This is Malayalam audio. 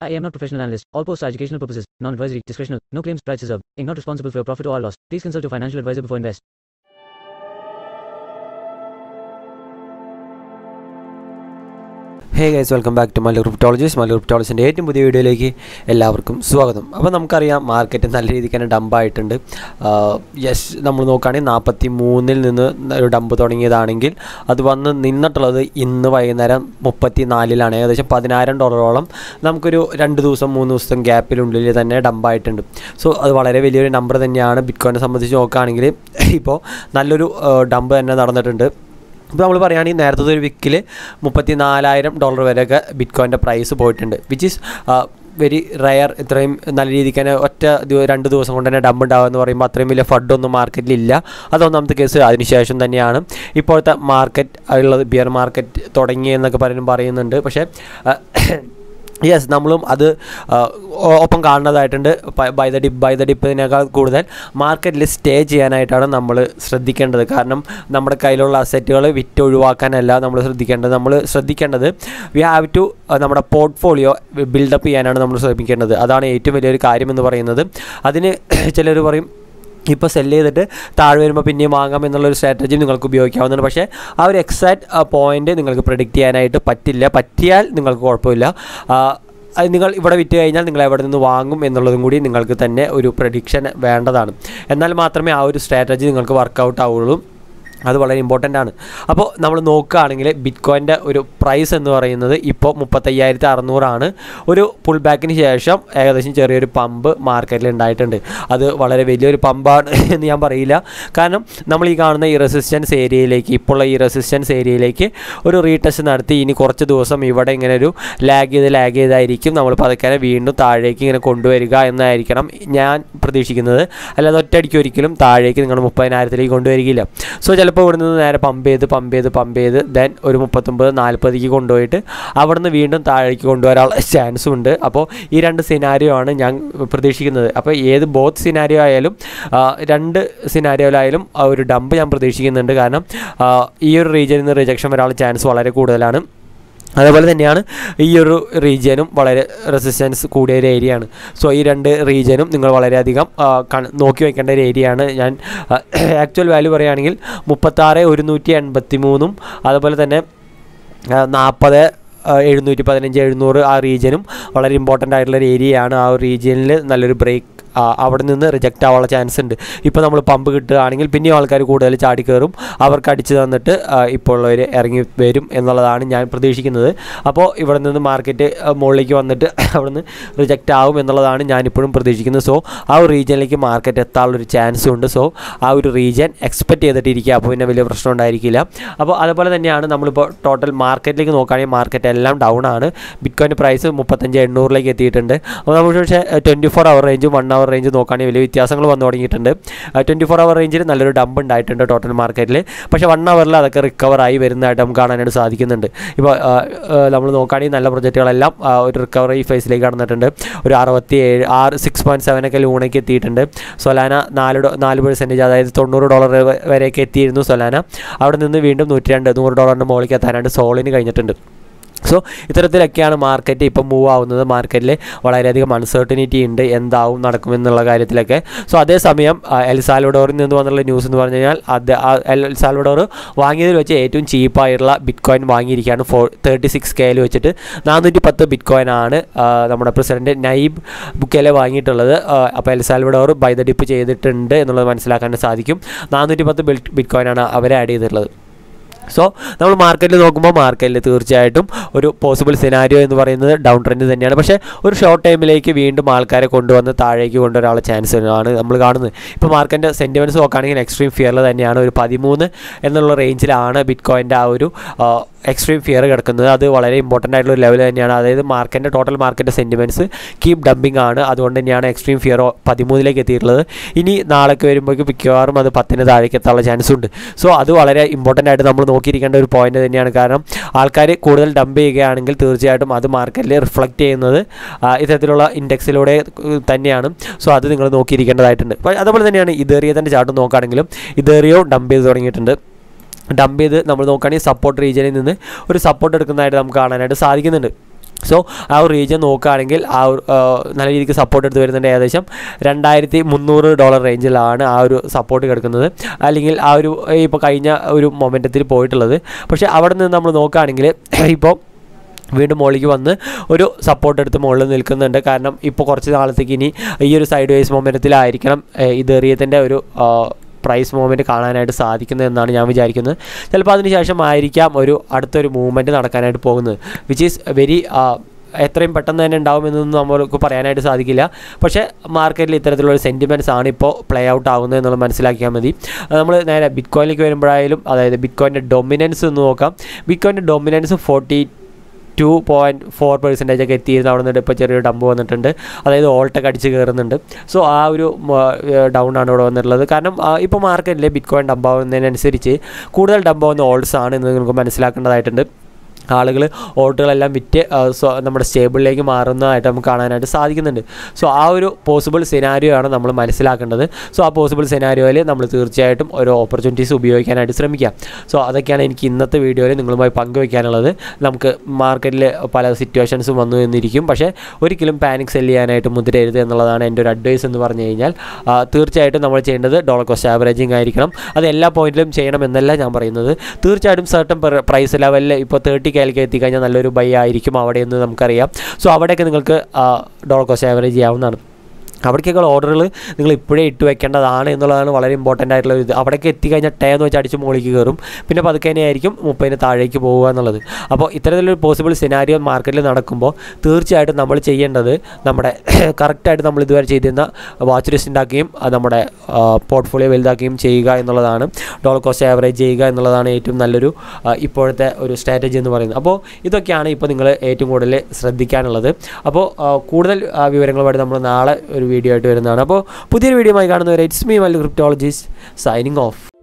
I am not professional analyst. All posts are educational purposes, non-advisory, discretional. No claims, price reserved. Inc. not responsible for your profit or loss. Please consult your financial advisor before invest. Hey guys welcome back to Mallu Cryptologies Mallu ക്രിപ്റ്റോളജിൻ്റെ ഏറ്റവും പുതിയ വീഡിയോയിലേക്ക് എല്ലാവർക്കും സ്വാഗതം അപ്പോൾ നമുക്കറിയാം മാർക്കറ്റ് നല്ല രീതിക്ക് തന്നെ ഡംപായിട്ടുണ്ട് യെസ് നമ്മൾ നോക്കുകയാണെങ്കിൽ നാൽപ്പത്തി മൂന്നിൽ നിന്ന് ഒരു ഡംപ് തുടങ്ങിയതാണെങ്കിൽ അത് വന്ന് നിന്നിട്ടുള്ളത് ഇന്ന് വൈകുന്നേരം മുപ്പത്തി നാലിലാണ് ഏകദേശം പതിനായിരം ഡോളറോളം നമുക്കൊരു രണ്ട് ദിവസം മൂന്ന് ദിവസം ഗ്യാപ്പിനുള്ളിൽ തന്നെ ഡംപായിട്ടുണ്ട് സോ അത് വളരെ വലിയൊരു നമ്പർ തന്നെയാണ് ബിറ്റ്കോയിനെ സംബന്ധിച്ച് നോക്കുകയാണെങ്കിൽ ഇപ്പോൾ നല്ലൊരു ഡംപ് തന്നെ നടന്നിട്ടുണ്ട് ഇപ്പോൾ നമ്മൾ പറയുകയാണെങ്കിൽ നേരത്തെ ഒരു വിക്കിൽ മുപ്പത്തി നാലായിരം ഡോളർ വരെയൊക്കെ ബിറ്റ്കോയിൻ്റെ പ്രൈസ് പോയിട്ടുണ്ട് വിച്ച് ഈസ് വെരി റയർ ഇത്രയും നല്ല രീതിക്ക് തന്നെ ഒറ്റ ദിവ- രണ്ട് ദിവസം കൊണ്ട് തന്നെ ഡംപ് ഉണ്ടാവുക എന്ന് പറയുമ്പോൾ അത്രയും വലിയ ഫണ്ടൊന്നും മാർക്കറ്റിലില്ല അതൊന്നാമത്തെ കേസ് അതിനുശേഷം തന്നെയാണ് ഇപ്പോഴത്തെ മാർക്കറ്റ് ഉള്ളത് ബിയർ മാർക്കറ്റ് തുടങ്ങി എന്നൊക്കെ പറയുന്നു പറയുന്നുണ്ട് പക്ഷേ യെസ് നമ്മളും അത് ആ, ഒ- ഒപ്പം കാണുന്നതായിട്ടുണ്ട് buy the dip buy the ഡിപ്പിനേക്കാൾ കൂടുതൽ മാർക്കറ്റിൽ സ്റ്റേ ചെയ്യാനായിട്ടാണ് നമ്മൾ ശ്രദ്ധിക്കേണ്ടത് കാരണം നമ്മുടെ കയ്യിലുള്ള അസറ്റുകൾ വിറ്റ് ഒഴിവാക്കാനല്ല നമ്മൾ ശ്രദ്ധിക്കേണ്ടത് നമ്മൾ ശ്രദ്ധിക്കേണ്ടത് വി ഹാവ് ടു നമ്മുടെ പോർട്ട്ഫോളിയോ ബിൽഡപ്പ് ചെയ്യാനാണ് നമ്മൾ ശ്രമിക്കേണ്ടത് അതാണ് ഏറ്റവും വലിയൊരു കാര്യം എന്ന് പറയുന്നത് അതിന് ചിലർ പറയും ഇപ്പോൾ സെല്ല് ചെയ്തിട്ട് താഴെ വരുമ്പോൾ പിന്നെയും വാങ്ങാം എന്നുള്ളൊരു സ്ട്രാറ്റജി നിങ്ങൾക്ക് ഉപയോഗിക്കാവുന്നതാണ് പക്ഷേ ആ ഒരു എക്സാക്ട് പോയിന്റ് നിങ്ങൾക്ക് പ്രിഡിക്റ്റ് ചെയ്യാനായിട്ട് പറ്റില്ല പറ്റിയാൽ നിങ്ങൾക്ക് കുഴപ്പമില്ല ആ, അത് നിങ്ങൾ ഇവിടെ വിറ്റ് കഴിഞ്ഞാൽ നിങ്ങൾ എവിടെ നിന്ന് വാങ്ങും എന്നുള്ളതും കൂടി നിങ്ങൾക്ക് തന്നെ ഒരു പ്രഡിക്ഷൻ വേണ്ടതാണ് എന്നാൽ മാത്രമേ ആ ഒരു സ്ട്രാറ്റജി നിങ്ങൾക്ക് വർക്കൗട്ട് ആവുള്ളൂ അത് വളരെ ഇമ്പോർട്ടൻ്റ് ആണ് അപ്പോൾ നമ്മൾ നോക്കുകയാണെങ്കിൽ ബിറ്റ്കോയിൻ്റെ ഒരു പ്രൈസ് എന്ന് പറയുന്നത് ഇപ്പോൾ മുപ്പത്തയ്യായിരത്തി അറുന്നൂറാണ് ഒരു പുൾ ബാക്കിന് ശേഷം ഏകദേശം ചെറിയൊരു പമ്പ് മാർക്കറ്റിൽ ഉണ്ടായിട്ടുണ്ട് അത് വളരെ വലിയൊരു പമ്പാണ് എന്ന് ഞാൻ പറയില്ല കാരണം നമ്മൾ ഈ കാണുന്ന ഈ റെസിസ്റ്റൻസ് ഏരിയയിലേക്ക് ഇപ്പോൾ ഉള്ള ഈ റെസിസ്റ്റൻസ് ഏരിയയിലേക്ക് ഒരു റീടെസ്റ്റ് നടത്തി ഇനി കുറച്ച് ദിവസം ഇവിടെ ഇങ്ങനെ ഒരു ലാഗ് ചെയ്ത് ലാഗ് ചെയ്തായിരിക്കും നമ്മൾ പതുക്കെ വീണ്ടും താഴേക്ക് ഇങ്ങനെ കൊണ്ടുവരിക എന്നായിരിക്കണം ഞാൻ പ്രതീക്ഷിക്കുന്നത് അല്ലാതെ ഒറ്റയടിക്ക് ഒരിക്കലും താഴേക്ക് നിങ്ങൾ മുപ്പതിനായിരത്തിലേക്ക് കൊണ്ടുവരികയില്ല സോ ചിലപ്പോൾ ഇവിടെ നിന്ന് നേരെ പമ്പ് ചെയ്ത് പമ്പ് ചെയ്ത് പമ്പ് ചെയ്ത് ദെൻ ഒരു മുപ്പത്തൊമ്പത് നാൽപ്പതിലേക്ക് കൊണ്ടുപോയിട്ട് അവിടെ നിന്ന് വീണ്ടും താഴേക്ക് കൊണ്ടുവരാനുള്ള ചാൻസും ഉണ്ട് അപ്പോൾ ഈ രണ്ട് സിനാരിയോ ആണ് ഞാൻ പ്രതീക്ഷിക്കുന്നത് അപ്പോൾ ഏത് ബോത്ത് സിനാരിയോ ആയാലും ആ, രണ്ട് സിനാരിയോയിലായാലും ആ ഒരു ഡംപ് ഞാൻ പ്രതീക്ഷിക്കുന്നുണ്ട് കാരണം ആ, ഈ ഒരു റീജിയനിൽ നിന്ന് റിജക്ഷൻ വരാനുള്ള ചാൻസ് വളരെ കൂടുതലാണ് അതേപോലെ തന്നെയാണ് ഈ ഒരു റീജിയനും വളരെ റെസിസ്റ്റൻസ് കൂടിയ ഒരു ഏരിയ ആണ് സോ ഈ രണ്ട് റീജിയനും നിങ്ങൾ വളരെയധികം ആ, കണ്- നോക്കി വയ്ക്കേണ്ട ഒരു ഏരിയ ആണ് ഞാൻ ആക്ച്വൽ വാല്യൂ പറയുകയാണെങ്കിൽ മുപ്പത്താറ് ഒരുന്നൂറ്റി എൺപത്തി മൂന്നും അതുപോലെ തന്നെ നാൽപ്പത് എഴുന്നൂറ്റി പതിനഞ്ച് എഴുന്നൂറ് ആ റീജിയനും വളരെ ഇമ്പോർട്ടൻ്റ് ആയിട്ടുള്ള ഒരു ഏരിയയാണ് ആ ഒരു റീജിയനിൽ നല്ലൊരു ബ്രേക്ക് അവിടെ നിന്ന് റിജക്റ്റ് ആവാനുള്ള ചാൻസ് ഉണ്ട് ഇപ്പോൾ നമ്മൾ പമ്പ് കിട്ടുകയാണെങ്കിൽ പിന്നെയും ആൾക്കാർ കൂടുതൽ ചാടി കയറും അവർക്ക് അടിച്ച് തന്നിട്ട് ആ, ഇപ്പോൾ ഉള്ളവർ ഇറങ്ങി വരും എന്നുള്ളതാണ് ഞാൻ പ്രതീക്ഷിക്കുന്നത് അപ്പോൾ ഇവിടെ നിന്ന് മാർക്കറ്റ് മുകളിലേക്ക് വന്നിട്ട് അവിടെ നിന്ന് റിജക്റ്റ് ആവും എന്നുള്ളതാണ് ഞാനിപ്പോഴും പ്രതീക്ഷിക്കുന്നത് സോ ആ ഒരു റീജിയനിലേക്ക് മാർക്കറ്റ് എത്താനുള്ളൊരു ചാൻസും ഉണ്ട് സോ ആ ഒരു റീജിയൻ എക്സ്പെക്റ്റ് ചെയ്തിട്ടിരിക്കുക അപ്പോൾ പിന്നെ വലിയ പ്രശ്നം ഉണ്ടായിരിക്കില്ല അപ്പോൾ അതുപോലെ തന്നെയാണ് നമ്മളിപ്പോൾ ടോട്ടൽ മാർക്കറ്റിലേക്ക് നോക്കുകയാണെങ്കിൽ മാർക്കറ്റ് എല്ലാം ഡൗൺ ആണ് ബിറ്റ്കോയിൻ്റെ പ്രൈസ് മുപ്പത്തഞ്ച് എണ്ണൂറിലേക്ക് എത്തിയിട്ടുണ്ട് അപ്പോൾ നമ്മൾ പക്ഷേ ട്വൻറ്റി ഫോർ അവർ റേഞ്ചും വൺ അവർ റേഞ്ച് നോക്കുകയാണെങ്കിൽ വലിയ വ്യത്യാസങ്ങൾ വന്നു തുടങ്ങിയിട്ടുണ്ട് ട്വൻറ്റി ഫോർ അവർ റേഞ്ചിൽ നല്ലൊരു ഡംപ് ഉണ്ടായിട്ടുണ്ട് ടോട്ടൽ മാർക്കറ്റിൽ പക്ഷേ വൺ അവറിൽ അതൊക്കെ റിക്കവർ ആയി വരുന്നതായിട്ട് നമുക്ക് കാണാനായിട്ട് സാധിക്കുന്നുണ്ട് ഇപ്പോൾ നമ്മൾ നോക്കുകയാണെങ്കിൽ നല്ല പ്രൊജക്റ്റുകളെല്ലാം ആ, ഒരു റിക്കവറി ഫേസിലേക്ക് കടന്നിട്ടുണ്ട് ഒരു അറുപത്തി ഏഴ് ആറ് സിക്സ് പോയിൻറ്റ് സെവൻ ഒക്കെ ലൂണയ്ക്ക് എത്തിയിട്ടുണ്ട് സൊലാന നാല് ഡോ- നാല് പെർസെൻറ്റേജ് അതായത് തൊണ്ണൂറ് ഡോളർ വരെയൊക്കെ എത്തിയിരുന്നു സൊലാന അവിടെ നിന്ന് വീണ്ടും നൂറ്റി രണ്ട് നൂറ് ഡോളറിൻ്റെ മുകളിലേക്ക് എത്താനായിട്ട് സോളിന് കഴിഞ്ഞിട്ടുണ്ട് സോ ഇത്തരത്തിലൊക്കെയാണ് മാർക്കറ്റ് ഇപ്പോൾ മൂവ് ആവുന്നത് മാർക്കറ്റിൽ വളരെയധികം അൺസർട്ടനിറ്റി ഉണ്ട് എന്താവും നടക്കുമെന്നുള്ള കാര്യത്തിലൊക്കെ സോ അതേസമയം ആ, എൽ സാൽവഡോറിൽ നിന്ന് വന്നുള്ള ന്യൂസ് എന്ന് പറഞ്ഞു കഴിഞ്ഞാൽ അത് ആ എൽ സാൽവഡോർ വാങ്ങിയതിൽ വെച്ച് ഏറ്റവും ചീപ്പായിട്ടുള്ള ബിറ്റ് കോയിൻ വാങ്ങിയിരിക്കുകയാണ് ഫോർ തേർട്ടി സിക്സ് കെയിൽ വെച്ചിട്ട് നാനൂറ്റി പത്ത് ബിറ്റ് കോയിൻ ആണ് ആ, നമ്മുടെ പ്രസിഡന്റ് നൈബ് ബുക്കേലെ വാങ്ങിയിട്ടുള്ളത് ആ, അപ്പോൾ El Salvador buy the dip ചെയ്തിട്ടുണ്ട് എന്നുള്ളത് മനസ്സിലാക്കാൻ സാധിക്കും നാനൂറ്റി പത്ത് ബിറ്റ് കോയിൻ ആണ് അവരെ ആഡ് ചെയ്തിട്ടുള്ളത് സോ നമ്മൾ മാർക്കറ്റിൽ നോക്കുമ്പോൾ മാർക്കറ്റിൽ തീർച്ചയായിട്ടും ഒരു പോസിബിൾ സിനാരിയോ എന്ന് പറയുന്നത് ഡൗൺ ട്രെൻഡ് തന്നെയാണ് പക്ഷേ ഒരു ഷോർട്ട് ടൈമിലേക്ക് വീണ്ടും ആൾക്കാരെ കൊണ്ടുവന്ന് താഴേക്ക് കൊണ്ടുവരാനുള്ള ചാൻസ് ആണ് നമ്മൾ കാണുന്നത് ഇപ്പോൾ മാർക്കറ്റിൻ്റെ സെൻറ്റിമെൻറ്റ്സ് നോക്കുകയാണെങ്കിൽ എക്സ്ട്രീം ഫിയറിൽ തന്നെയാണ് ഒരു പതിമൂന്ന് എന്നുള്ള റേഞ്ചിലാണ് ബിറ്റ് കോയിൻ്റെ ആ ഒരു എക്സ്ട്രീം ഫിയർ കിടക്കുന്നത് അത് വളരെ ഇമ്പോർട്ടൻ്റ് ആയിട്ടുള്ള ഒരു ലെവൽ തന്നെയാണ് അതായത് മാർക്കറ്റിൻ്റെ total market sentiments keep dumping ആണ് അതുകൊണ്ട് തന്നെയാണ് എക്സ്ട്രീം ഫിയർ പതിമൂന്നിലേക്ക് എത്തിയിട്ടുള്ളത് ഇനി നാളേക്ക് വരുമ്പോഴേക്കും മിക്കവാറും അത് പത്തിന് താഴേക്ക് എത്താനുള്ള ചാൻസ് ഉണ്ട് സോ അത് വളരെ ഇമ്പോർട്ടൻ്റ് ആയിട്ട് നമ്മൾ നോക്കിയിരിക്കേണ്ട ഒരു പോയിന്റ് തന്നെയാണ് കാരണം ആൾക്കാർ കൂടുതൽ ഡംപ് ചെയ്യുകയാണെങ്കിൽ തീർച്ചയായിട്ടും അത് മാർക്കറ്റിൽ റിഫ്ലക്റ്റ് ചെയ്യുന്നത് ആ, ഇത്തരത്തിലുള്ള ഇൻഡെക്സിലൂടെ ഏഹ്, തന്നെയാണ് സോ അത് നിങ്ങൾ നോക്കിയിരിക്കേണ്ടതായിട്ടുണ്ട് അപ്പോൾ അതുപോലെ തന്നെയാണ് ഇതേറിയതിൻ്റെ ചാർട്ട് നോക്കുകയാണെങ്കിലും ഇതേറിയോ ഡംപ് ചെയ്ത് തുടങ്ങിയിട്ടുണ്ട് ഡംപ് ചെയ്ത് നമ്മൾ നോക്കുകയാണെങ്കിൽ സപ്പോർട്ട് റീജിയനിൽ നിന്ന് ഒരു സപ്പോർട്ട് എടുക്കുന്നതായിട്ട് നമുക്ക് കാണാനായിട്ട് സാധിക്കുന്നുണ്ട് സോ ആ ഒരു റീജിയൻ നോക്കുകയാണെങ്കിൽ ആ ഒരു ആ, നല്ല രീതിക്ക് സപ്പോർട്ട് എടുത്ത് വരുന്നുണ്ട് ഏകദേശം രണ്ടായിരത്തി മുന്നൂറ് ഡോളർ റേഞ്ചിലാണ് ആ ഒരു സപ്പോർട്ട് കിടക്കുന്നത് അല്ലെങ്കിൽ ആ ഒരു ഇപ്പോൾ കഴിഞ്ഞ ഒരു മൊമെൻറ്റത്തിൽ പോയിട്ടുള്ളത് പക്ഷേ അവിടെ നിന്ന് നമ്മൾ നോക്കുകയാണെങ്കിൽ ഇപ്പോൾ വീണ്ടും മുകളിലേക്ക് വന്ന് ഒരു സപ്പോർട്ട് എടുത്ത് മുകളിൽ നിൽക്കുന്നുണ്ട് കാരണം ഇപ്പോൾ കുറച്ച് നാളത്തേക്ക് ഇനി ഈ ഒരു സൈഡ് വേസ് മൊമെൻറ്റത്തിലായിരിക്കണം ഇത് എറിയത്തിൻ്റെ ഒരു ആ, പ്രൈസ് മൂവ്മെൻറ്റ് കാണാനായിട്ട് സാധിക്കുന്നത് എന്നാണ് ഞാൻ വിചാരിക്കുന്നത് ചിലപ്പോൾ അതിനുശേഷം ആയിരിക്കാം ഒരു അടുത്തൊരു മൂവ്മെൻറ്റ് നടക്കാനായിട്ട് പോകുന്നത് വിച്ച് ഈസ് വെരി എത്രയും പെട്ടെന്ന് തന്നെ ഉണ്ടാവുമെന്നൊന്നും നമുക്ക് പറയാനായിട്ട് സാധിക്കില്ല പക്ഷേ മാർക്കറ്റിൽ ഇത്തരത്തിലുള്ള സെൻറ്റിമെൻറ്റ്സ് ആണ് ഇപ്പോൾ പ്ലേ ഔട്ട് ആകുന്നത് എന്നുള്ളത് മനസ്സിലാക്കിയാൽ മതി നമ്മൾ നേരെ ബിറ്റ് കോയിനിലേക്ക് വരുമ്പോഴായാലും അതായത് ബിറ്റ് കോയിൻ്റെ ഡൊമിനൻസ് എന്ന് നോക്കാം ബിറ്റ് കോയിൻ്റെ dominance forty two point four percentage ഒക്കെ എത്തിയിരുന്നു അവിടെ നിന്ന് ഇപ്പോൾ ചെറിയൊരു ഡംപ് വന്നിട്ടുണ്ട് അതായത് ഓൾട്ടൊക്കെ അടിച്ച് കയറുന്നുണ്ട് സോ ആ ഒരു ഡൗൺ ആണ് ഇവിടെ വന്നിട്ടുള്ളത് കാരണം ഇപ്പോൾ മാർക്കറ്റിൽ ബിറ്റ് കോയിൻ ഡംപ് ആവുന്നതിനനുസരിച്ച് കൂടുതൽ ഡംപ് ആവുന്ന ഓൾഡ്സ് ആണ് എന്ന് നിങ്ങൾക്ക് മനസ്സിലാക്കേണ്ടതായിട്ടുണ്ട് ആളുകൾ ഓട്ടുകളെല്ലാം വിറ്റ് ആ, സ്വ- നമ്മുടെ സ്റ്റേബിളിലേക്ക് മാറുന്നതായിട്ട് നമുക്ക് കാണാനായിട്ട് സാധിക്കുന്നുണ്ട് സോ ആ ഒരു പോസിബിൾ സിനാരിയോ ആണ് നമ്മൾ മനസ്സിലാക്കേണ്ടത് സോ ആ പോസിബിൾ സിനാരിയോയിൽ നമ്മൾ തീർച്ചയായിട്ടും ഓരോ ഓപ്പർച്യൂണിറ്റീസ് ഉപയോഗിക്കാനായിട്ട് ശ്രമിക്കാം സോ അതൊക്കെയാണ് എനിക്ക് ഇന്നത്തെ വീഡിയോയിൽ നിങ്ങളുമായി പങ്കുവയ്ക്കാനുള്ളത് നമുക്ക് മാർക്കറ്റിൽ പല സിറ്റുവേഷൻസും വന്നു എന്നിരിക്കും പക്ഷേ ഒരിക്കലും പാനിക് സെല് ചെയ്യാനായിട്ട് മുതിരരുത് എന്നുള്ളതാണ് എൻ്റെ ഒരു അഡ്വൈസ് എന്ന് പറഞ്ഞു കഴിഞ്ഞാൽ ആ, തീർച്ചയായിട്ടും നമ്മൾ ചെയ്യേണ്ടത് ഡോളർ കോസ്റ്റ് ആവറേജിങ് ആയിരിക്കണം അത് എല്ലാ പോയിന്റിലും ചെയ്യണം എന്നല്ല ഞാൻ പറയുന്നത് തീർച്ചയായിട്ടും സർട്ടൻ പ്രൈസ് ലെവലിൽ ഇപ്പോൾ തേർട്ടി കെയിലേക്ക് എത്തിക്കഴിഞ്ഞാൽ നല്ലൊരു ബൈ ആയിരിക്കും അവിടെ എന്ന് നമുക്കറിയാം സോ അവിടെയൊക്കെ നിങ്ങൾക്ക് ഡോളർ കോസ്റ്റ് ആവറേജ് ചെയ്യാവുന്നതാണ് അവിടേക്കുള്ള ഓർഡറുകൾ നിങ്ങൾ ഇപ്പോഴേ ഇട്ട് വെക്കേണ്ടതാണ് എന്നുള്ളതാണ് വളരെ ഇമ്പോർട്ടൻ്റ് ആയിട്ടുള്ള ഒരു ഇത് അവിടേക്ക് എത്തിക്കഴിഞ്ഞാൽ ടേ എന്ന് വെച്ച് അടിച്ച് മുകളിലേക്ക് കയറും പിന്നെ പതുക്കെ തന്നെയായിരിക്കും മുപ്പതിന് താഴേക്ക് പോകുക എന്നുള്ളത് അപ്പോൾ ഇത്തരത്തിലൊരു പോസിബിൾ സിനാരിയോ മാർക്കറ്റിൽ നടക്കുമ്പോൾ തീർച്ചയായിട്ടും നമ്മൾ ചെയ്യേണ്ടത് നമ്മുടെ കറക്റ്റായിട്ട് നമ്മൾ ഇതുവരെ ചെയ്തിരുന്ന വാച്ച് ലിസ്റ്റ് ഉണ്ടാക്കുകയും അത് നമ്മുടെ പോർട്ട്ഫോളിയോ വലുതാക്കുകയും ചെയ്യുക എന്നുള്ളതാണ് ഡോളർ കോസ്റ്റ് ആവറേജ് ചെയ്യുക എന്നുള്ളതാണ് ഏറ്റവും നല്ലൊരു ആ, ഇപ്പോഴത്തെ ഒരു സ്ട്രാറ്റജി എന്ന് പറയുന്നത് അപ്പോൾ ഇതൊക്കെയാണ് ഇപ്പോൾ നിങ്ങൾ ഏറ്റവും കൂടുതൽ ശ്രദ്ധിക്കാനുള്ളത് അപ്പോൾ ആ, കൂടുതൽ ആ, വിവരങ്ങളുമായിട്ട് നമ്മൾ നാളെ ഒരു വീഡിയോ ആയിട്ട് വരുന്നതാണ് അപ്പോൾ പുതിയൊരു വീഡിയോ ആയി കാണുന്നവരെ it's me Mallu Cryptologies signing of